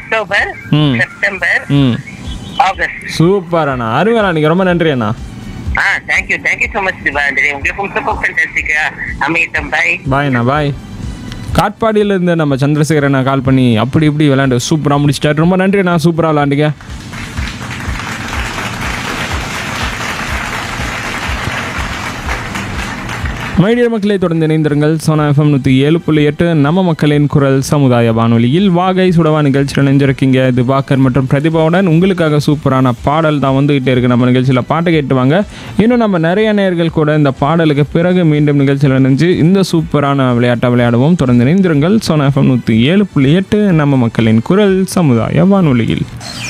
October ம். September ம் August super அண்ணா அருமைண்ணா நீங்கள் ரொம்ப நன்றி அண்ணா ஆ தேங்க்யூ தேங்க்யூ ஸோ மச் திவாந்திரி உங்களுக்கும் சூப்பர் ஃபேண்டாஸ்டிக்கா அமையட்டும் பை பாய்ண்ணா பாய் காட்பாடியில இருந்து நம்ம சந்திரசேகரண்ணா கால் பண்ணி அப்படி இப்படி விளையாண்டு சூப்பராக முடிச்சிட்டாரு ரொம்ப நன்றி அண்ணா சூப்பராக விளாண்டுங்க மைடியர் மக்களை தொடர்ந்து இணைந்திருங்கள் சோனா எஃப்எம் நூற்றி ஏழு புள்ளி எட்டு நம்ம மக்களின் குரல் சமுதாய வானொலியில் வாகை சுடவா நிகழ்ச்சியில் இணைஞ்சிருக்கீங்க இது வாக்கர் மற்றும் பிரதிபாவுடன் உங்களுக்காக சூப்பரான பாடல் தான் வந்துகிட்டே இருக்கு நம்ம நிகழ்ச்சியில் பாட்டு கேட்டுவாங்க இன்னும் நம்ம நிறைய நேர்கள் கூட இந்த பாடலுக்கு பிறகு மீண்டும் நிகழ்ச்சியில் இணைஞ்சு இந்த சூப்பரான விளையாட்டை விளையாடுவோம் தொடர்ந்து இணைந்திருங்கள் சோனா எஃப்எம் நூற்றி ஏழு புள்ளி எட்டு நம்ம மக்களின் குரல் சமுதாய வானொலியில்